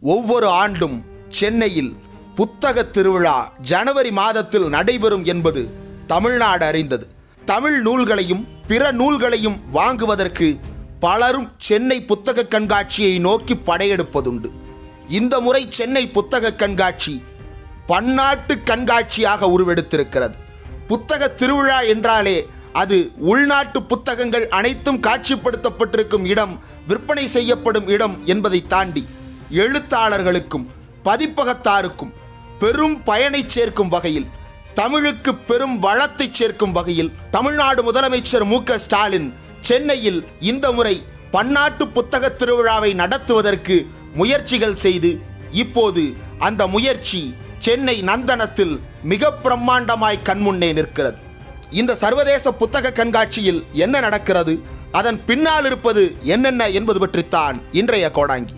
ஒவ்வொரு ஆண்டும் சென்னையில் புத்தக திருவிழா ஜனவரி மாதத்தில் நடைபெறும் என்பது தமிழ்நாடு அறிந்தது தமிழ் நூல்களையும் பிற நூல்களையும் வாங்குவதற்கு பலரும் சென்னை புத்தக கண்காட்சியை நோக்கி படையெடுப்பதுண்டு இந்த முறை சென்னை புத்தக கண்காட்சி பன்னாட்டு கண்காட்சியாக உருவெடுத்திருக்கிறது புத்தக திருவிழா என்றாலே அது உள்நாட்டு புத்தகங்கள் அனைத்தும் காட்சிப்படுத்தப்பட்டிருக்கும் இடம் விற்பனை செய்யப்படும் இடம் என்பதை தாண்டி எழுத்தாளர்களுக்கும் பதிப்பகத்தாருக்கும் பெரும் பயனை சேர்க்கும் வகையில் தமிழுக்கு பெரும் வளத்தை சேர்க்கும் வகையில் தமிழ்நாடு முதலமைச்சர் மு க ஸ்டாலின் சென்னையில் இந்த முறை பன்னாட்டு புத்தக திருவிழாவை நடத்துவதற்கு முயற்சிகள் செய்து இப்போது அந்த முயற்சி சென்னை நந்தனத்தில் மிக பிரம்மாண்டமாய் கண்முன்னே நிற்கிறது இந்த சர்வதேச புத்தக கண்காட்சியில் என்ன நடக்கிறது அதன் பின்னால் இருப்பது என்னென்ன என்பது பற்றித்தான் இன்றைய கோடாங்கி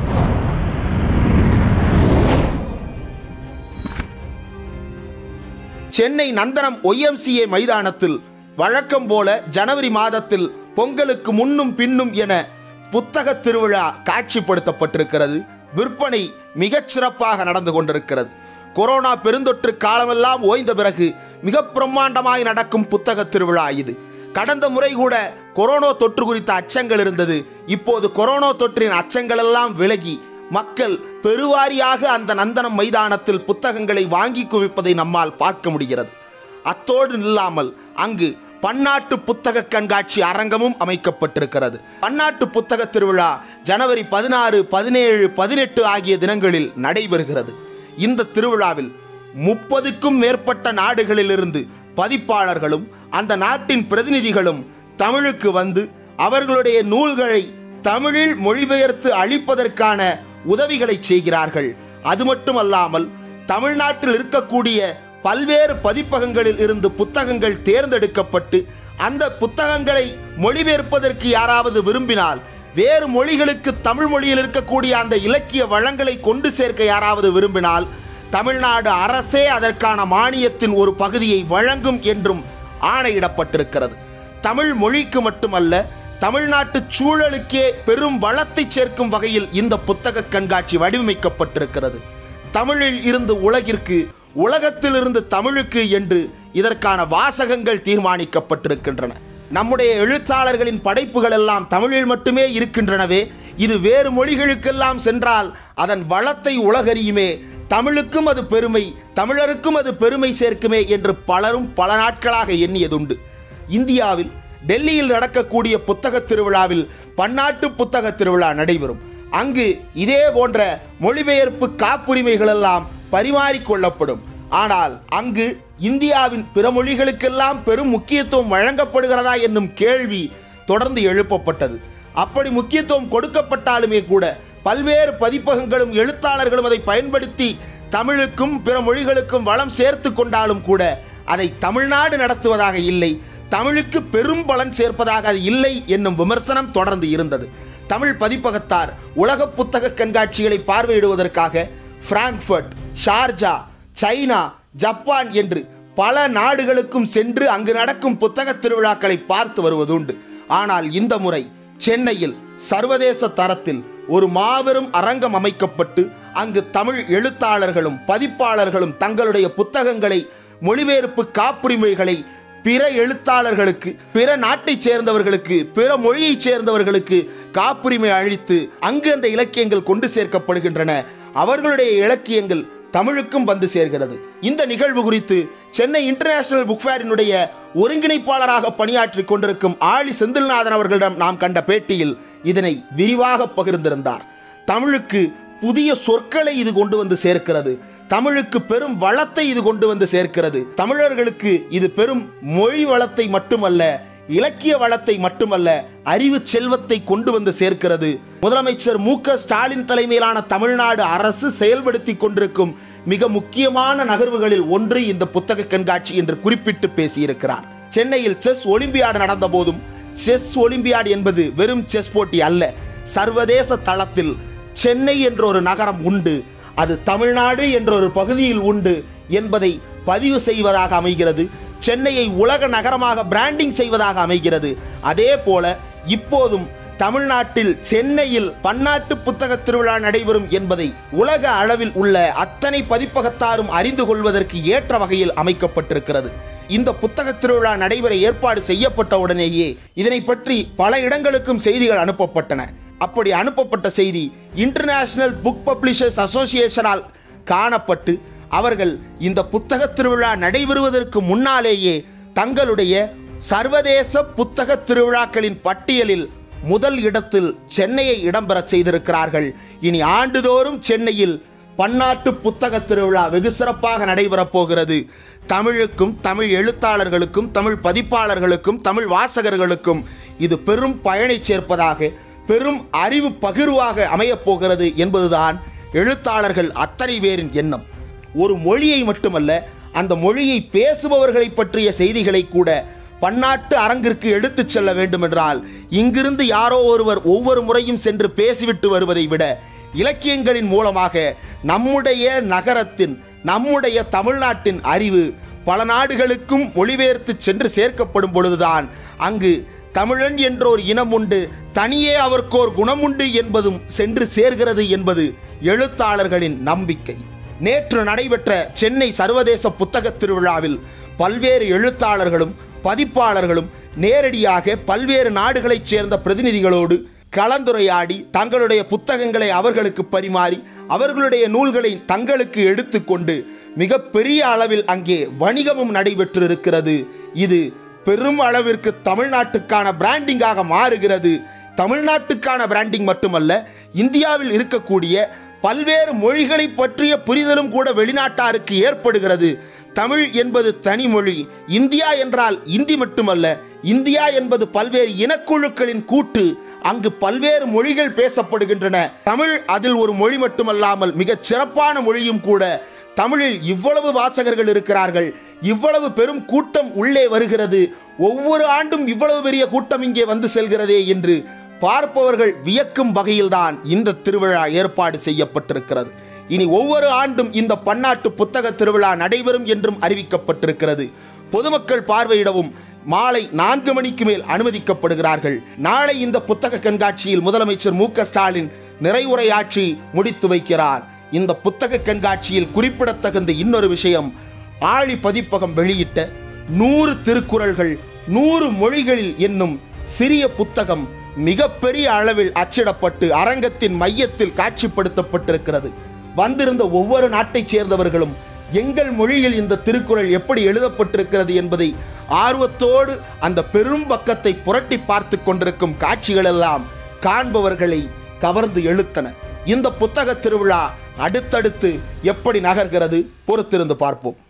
சென்னை நந்தனம் ஒய்எம்சிஏ மைதானத்தில் வழக்கம் போல ஜனவரி மாதத்தில் பொங்கலுக்கு முன்னும் பின்னும் என புத்தக திருவிழா காட்சிப்படுத்தப்பட்டிருக்கிறது விற்பனை மிகச் சிறப்பாக நடந்து கொண்டிருக்கிறது கொரோனா பெருந்தொற்று காலமெல்லாம் ஓய்ந்த பிறகு மிக பிரம்மாண்டமாய் நடக்கும் புத்தக திருவிழா இது கடந்த முறை கூட கொரோனா தொற்று குறித்த அச்சங்கள் இருந்தது இப்போது கொரோனா தொற்றின் அச்சங்கள் எல்லாம் விலகி மக்கள் பெருவாரியாக அந்த நந்தனம் மைதானத்தில் புத்தகங்களை வாங்கி குவிப்பதை நம்மால் பார்க்க முடிகிறது அத்தோடு நில்லாமல் அங்கு பன்னாட்டு புத்தக கண்காட்சி அரங்கமும் அமைக்கப்பட்டிருக்கிறது பன்னாட்டு புத்தக திருவிழா ஜனவரி பதினாறு பதினேழு பதினெட்டு ஆகிய தினங்களில் நடைபெறுகிறது இந்த திருவிழாவில் முப்பதுக்கும் மேற்பட்ட நாடுகளிலிருந்து பதிப்பாளர்களும் அந்த நாட்டின் பிரதிநிதிகளும் தமிழுக்கு வந்து அவர்களுடைய நூல்களை தமிழில் மொழிபெயர்த்து அளிப்பதற்கான உதவிகளை செய்கிறார்கள் அது மட்டுமல்லாமல் தமிழ்நாட்டில் இருக்கக்கூடிய பல்வேறு பதிப்பகங்களில் இருந்து புத்தகங்கள் தேர்ந்தெடுக்கப்பட்டு அந்த புத்தகங்களை மொழிபெயர்ப்பதற்கு யாராவது விரும்பினால் வேறு மொழிகளுக்கு தமிழ் மொழியில் இருக்கக்கூடிய அந்த இலக்கிய வளங்களை கொண்டு சேர்க்க யாராவது விரும்பினால் தமிழ்நாடு அரசே அதற்கான மானியத்தின் ஒரு பகுதியை வழங்கும் என்றும் ஆணையிடப்பட்டிருக்கிறது தமிழ் மொழிக்கு மட்டுமல்ல தமிழ்நாட்டு சூழலுக்கே பெரும் வளத்தை சேர்க்கும் வகையில் இந்த புத்தக கண்காட்சி வடிவமைக்கப்பட்டிருக்கிறது தமிழில் இருந்து உலகிற்கு உலகத்திலிருந்து தமிழுக்கு என்று இதற்கான வாசகங்கள் தீர்மானிக்கப்பட்டிருக்கின்றன நம்முடைய எழுத்தாளர்களின் படைப்புகள் எல்லாம் தமிழில் மட்டுமே இருக்கின்றனவே இது வேறு மொழிகளுக்கெல்லாம் சென்றால் அதன் வளத்தை உலகறியுமே தமிழுக்கும் அது பெருமை தமிழருக்கும் அது பெருமை சேர்க்குமே என்று பலரும் பல நாட்களாக எண்ணியதுண்டு இந்தியாவில் டெல்லியில் நடக்கக்கூடிய புத்தக திருவிழாவில் பன்னாட்டு புத்தக திருவிழா நடைபெறும் அங்கு இதே போன்ற மொழிபெயர்ப்பு காப்புரிமைகள் எல்லாம் பரிமாறிக்கொள்ளப்படும் ஆனால் அங்கு இந்தியாவின் பிற மொழிகளுக்கெல்லாம் பெரும் முக்கியத்துவம் வழங்கப்படுகிறதா என்னும் கேள்வி தொடர்ந்து எழுப்பப்பட்டது அப்படி முக்கியத்துவம் கொடுக்கப்பட்டாலுமே கூட பல்வேறு பதிப்பகங்களும் எழுத்தாளர்களும் அதை பயன்படுத்தி தமிழுக்கும் பிற மொழிகளுக்கும் வளம் சேர்த்து கொண்டாலும் கூட அதை தமிழ்நாடு நடத்துவதாக இல்லை தமிழுக்கு பெரும் பலன் சேர்ப்பதாக அது இல்லை என்னும் விமர்சனம் தொடர்ந்து இருந்தது தமிழ் பதிப்பகத்தார் உலக புத்தக கண்காட்சிகளை பார்வையிடுவதற்காக பிராங்க்ஃபர்ட் ஷார்ஜா சைனா ஜப்பான் என்று பல நாடுகளுக்கும் சென்று அங்கு நடக்கும் புத்தக திருவிழாக்களை பார்த்து வருவதுண்டு ஆனால் இந்த முறை சென்னையில் சர்வதேச தரத்தில் ஒரு மாபெரும் அரங்கம் அமைக்கப்பட்டு அங்கு தமிழ் எழுத்தாளர்களும் பதிப்பாளர்களும் தங்களுடைய புத்தகங்களை மொழிபெயர்ப்பு காப்புரிமைகளை பிற எழுத்தாளர்களுக்கு பிற நாட்டைச் சேர்ந்தவர்களுக்கு பிற மொழியைச் சேர்ந்தவர்களுக்கு காப்புரிமை அளித்து அங்கு அந்த இலக்கியங்கள் கொண்டு சேர்க்கப்படுகின்றன அவர்களுடைய இலக்கியங்கள் தமிழுக்கும் வந்து சேர்கிறது இந்த நிகழ்வு குறித்து சென்னை இன்டர்நேஷனல் புக் ஃபேரினுடைய ஒருங்கிணைப்பாளராக பணியாற்றி கொண்டிருக்கும் ஆளி செந்தில்நாதன் அவர்களிடம் நாம் கண்ட பேட்டியில் இதனை விரிவாக பகிர்ந்திருந்தார் தமிழுக்கு புதிய சொற்களை இது கொண்டு வந்து சேர்க்கிறது தமிழுக்கு பெரும் வளத்தை இது கொண்டு வந்து சேர்க்கிறது தமிழர்களுக்கு இது பெரும் மொழி வளத்தை மட்டுமல்ல இலக்கிய வளத்தை மட்டுமல்ல அறிவு செல்வத்தை கொண்டு வந்து சேர்க்கிறது முதலமைச்சர் மு க ஸ்டாலின் தலைமையிலான தமிழ்நாடு அரசு செயல்படுத்தி கொண்டிருக்கும் மிக முக்கியமான நகர்வுகளில் ஒன்று இந்த புத்தக கண்காட்சி என்று குறிப்பிட்டு பேசியிருக்கிறார் சென்னையில் செஸ் ஒலிம்பியாடு நடந்த போதும் செஸ் ஒலிம்பியாடு என்பது வெறும் செஸ் போட்டி அல்ல சர்வதேச தளத்தில் சென்னை என்ற ஒரு நகரம் உண்டு அது தமிழ்நாடு என்ற ஒரு பகுதியில் உண்டு என்பதை பதிவு செய்வதாக அமைகிறது சென்னையை உலக நகரமாக பிராண்டிங் செய்வதாக அமைகிறது அதே போல இப்போதும் தமிழ்நாட்டில் சென்னையில் பன்னாட்டு புத்தக திருவிழா நடைபெறும் என்பதை உலக அளவில் உள்ள அத்தனை பதிப்பகத்தாரும் அறிந்து கொள்வதற்கு ஏற்ற வகையில் அமைக்கப்பட்டிருக்கிறது இந்த புத்தக திருவிழா நடைபெற ஏற்பாடு செய்யப்பட்ட உடனேயே இதனை பற்றி பல இடங்களுக்கும் செய்திகள் அனுப்பப்பட்டன அப்படி அனுப்பப்பட்ட செய்தி இன்டர்நேஷனல் புக் பப்ளிஷர்ஸ் அசோசியேஷனால் காணப்பட்டு அவர்கள் இந்த புத்தக திருவிழா நடைபெறுவதற்கு முன்னாலேயே தங்களுடைய சர்வதேச புத்தக திருவிழாக்களின் பட்டியலில் முதல் இடத்தில் சென்னையை இடம்பெற செய்திருக்கிறார்கள் இனி ஆண்டுதோறும் சென்னையில் பன்னாட்டு புத்தக திருவிழா வெகு சிறப்பாக நடைபெறப் போகிறது தமிழுக்கும் தமிழ் எழுத்தாளர்களுக்கும் தமிழ் பதிப்பாளர்களுக்கும் தமிழ் வாசகர்களுக்கும் இது பெரும் பயனை சேர்ப்பதாக பெரும் அறிவு பகிர்வாக அமையப் போகிறது என்பதுதான் எழுத்தாளர்கள் அத்தனை பேரின் எண்ணம் ஒரு மொழியை மட்டுமல்ல அந்த மொழியை பேசுபவர்களை பற்றிய செய்திகளை கூட பன்னாட்டு அரங்கிற்கு எடுத்துச் செல்ல வேண்டுமென்றால் இங்கிருந்து யாரோ ஒருவர் ஒவ்வொரு முறையும் சென்று பேசிவிட்டு வருவதை விட இலக்கியங்களின் மூலமாக நம்முடைய நகரத்தின் நம்முடைய தமிழ்நாட்டின் அறிவு பல நாடுகளுக்கும் மொழிபெயர்த்து சென்று சேர்க்கப்படும் பொழுதுதான் அங்கு தமிழன் என்றோர் இனம் உண்டு தனியே அவர்க்கோர் குணமுண்டு என்பதும் சென்று சேர்கிறது என்பது எழுத்தாளர்களின் நம்பிக்கை நேற்று நடைபெற்ற சென்னை சர்வதேச புத்தக திருவிழாவில் பல்வேறு எழுத்தாளர்களும் பதிப்பாளர்களும் நேரடியாக பல்வேறு நாடுகளைச் சேர்ந்த பிரதிநிதிகளோடு கலந்துரையாடி தங்களுடைய புத்தகங்களை அவர்களுக்கு பரிமாறி அவர்களுடைய நூல்களை தங்களுக்கு எடுத்துக்கொண்டு மிக பெரிய அளவில் அங்கே வணிகமும் நடைபெற்றிருக்கிறது இது பெரும் அளவிற்கு தமிழ்நாட்டுக்கான பிராண்டிங்காக மாறுகிறது தமிழ்நாட்டுக்கான பிராண்டிங் மட்டுமல்ல இந்தியாவில் இருக்கக்கூடிய பல்வேறு மொழிகளை பற்றிய புரிதலும் கூட வெளிநாட்டாருக்கு ஏற்படுகிறது தமிழ் என்பது தனி மொழி இந்தியா என்றால் இந்தி மட்டுமல்ல இந்தியா என்பது பல்வேறு இனக்குழுக்களின் கூட்டு அங்கு பல்வேறு மொழிகள் பேசப்படுகின்றன தமிழ் அதில் ஒரு மொழி மட்டுமல்லாமல் மிகச் சிறப்பான மொழியும் கூட தமிழில் இவ்வளவு வாசகர்கள் இருக்கிறார்கள் இவ்வளவு பெரும் கூட்டம் உள்ளே வருகிறது ஒவ்வொரு ஆண்டும் இவ்வளவு பெரிய கூட்டம் இங்கே வந்து செல்கிறதே என்று பார்ப்பவர்கள் வியக்கும் வகையில்தான் இந்த திருவிழா ஏற்பாடு செய்யப்பட்டிருக்கிறது இனி ஒவ்வொரு ஆண்டும் இந்த பன்னாட்டு புத்தக திருவிழா நடைபெறும் என்றும் அறிவிக்கப்பட்டிருக்கிறது பொதுமக்கள் பார்வையிடவும் மாலை நான்கு மணிக்கு மேல் அனுமதிக்கப்படுகிறார்கள் நாளை இந்த புத்தக கண்காட்சியில் முதலமைச்சர் மு க ஸ்டாலின் நிறைவுரையாற்றி முடித்து வைக்கிறார் இந்த புத்தக கண்காட்சியில் குறிப்பிடத்தகுந்த இன்னொரு விஷயம் ஆழி பதிப்பகம் வெளியிட்ட நூறு திருக்குறள்கள் நூறு மொழிகளில் என்னும் சிறிய புத்தகம் மிகப்பெரிய அளவில் அச்சிடப்பட்டு அரங்கத்தின் மையத்தில் காட்சிப்படுத்தப்பட்டிருக்கிறது வந்திருந்த ஒவ்வொரு நாட்டைச் சேர்ந்தவர்களும் எங்கள் மொழியில் இந்த திருக்குறள் எப்படி எழுதப்பட்டிருக்கிறது என்பதை ஆர்வத்தோடு அந்த பெரும் பக்கத்தை புரட்டி பார்த்து கொண்டிருக்கும் காட்சிகளெல்லாம் காண்பவர்களை கவர்ந்து இழுத்தன இந்த புத்தக திருவிழா அடுத்தடுத்து எப்படி நகர்கிறது பொறுத்திருந்து பார்ப்போம்